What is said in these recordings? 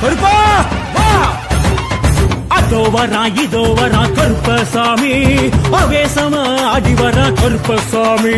கருப்பா வா அதோ வரா இதோ வரா கருப்பசாமி அவேசமா ஆடி வரா கருப்பசாமி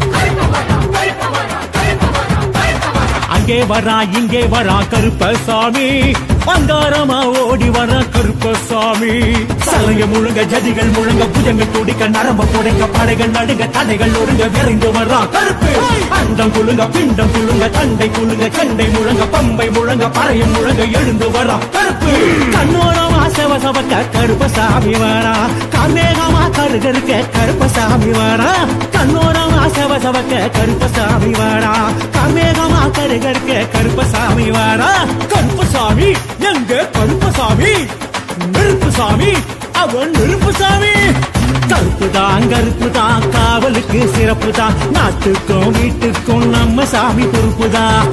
அங்கே வரா இங்கே வரா கருப்பசாமி அங்காரமா ஓடி வரா கருப்பசாமி சலங்க முழுங்க ஜதிகள் முழுங்க புஜங்கள் துடிக்க நரம்ப புடைக்க படைகள் நடுங்க தடைகள் ஒருங்க விரைந்து வரா கருப்பு அண்டம் குலுங்க பிண்டம் குலுங்க தண்டை குலுங்க சண்டை முழங்க பம்பை முழங்க பறையும் முழங்க எழுந்து வரா கருப்பு கண்ணோரமா செவ சவக்க கருப்பசாமி வரா கண்ணேகமா கருகருக்க கருப்பசாமி வரா கண்ணோரமா செவ சவக்க கருப்பசாமி வரா கண்ணேகமா கருகருக்க கருப்பசாமி வரா கருப்பசாமி எங்க கருப்பசாமி நெருப்பு சாமி அவன் நெருப்பு சாமி கருப்பு தான் கருப்பு தான் காவலுக்கு சிறப்பு தான் நாட்டுக்கும் வீட்டுக்கும் நம்ம சாமி பொறுப்பு தான்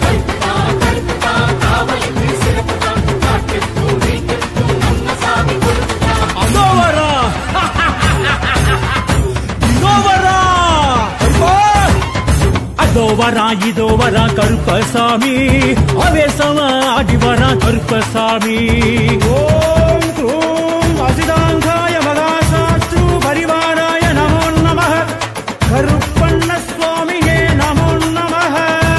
அதோ வரா இதோ வரா கருப்பா அதோ வரா இதோ வரா கருப்பசாமி அவேசமா ஆடி வரா கருப்பசாமி ஓம் க்ரூம் அசிதாங்காய மகாசாஸ்திரு பரிவாராய நமோ நமः கருப்பண்ண சுவாமியே நமோ நமः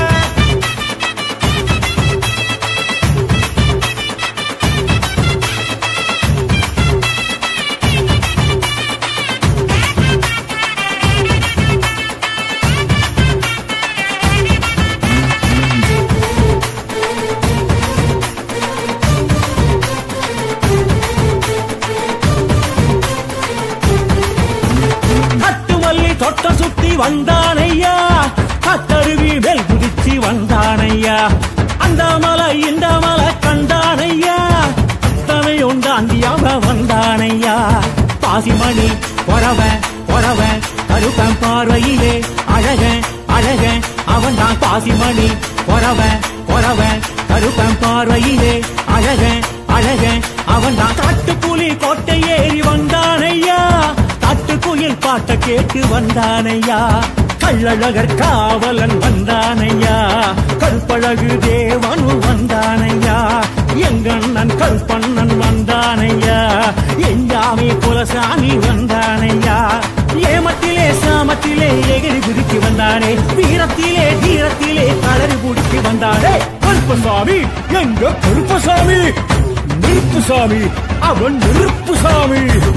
கட்டுமல்லி தொட்ட சுத்தி வந்தானையா கத்தருவி மேல் குதிச்சு வந்தானையா அந்த மலை இந்த மலை கண்டானையா தவை உண்டாண்டியாக வந்தானையா பாசிமணி பொறவ பொறவ கருப்பன் பார்வையிலே அழக அழக அவன் தான் பாசிமணி பொறவ பொறவ கருப்பன் பார்வையிலே அழக அழக அவன் தான் காட்டுப்புலி கோட்டை ஏறி வந்தானையா காட்டுக்குயில் பாட்ட கேட்டு வந்தானையா கள்ளழகர் காவலன் வந்தானையா கருப்பழகு தேவனு வந்தானையா எங்கண்ணன் கருப்பண்ணன் வந்தானையா எஞ்சாமி குலசாமி வந்தானையா ஏமத்திலே சாமத்திலே எகிரி குதிக்கு வந்தானே வீரத்திலே தீரத்திலே கலரி புடிக்கு வந்தானே கருப்பசாமி எங்க கருப்பசாமி நெருப்புசாமி அவன் நெருப்புசாமி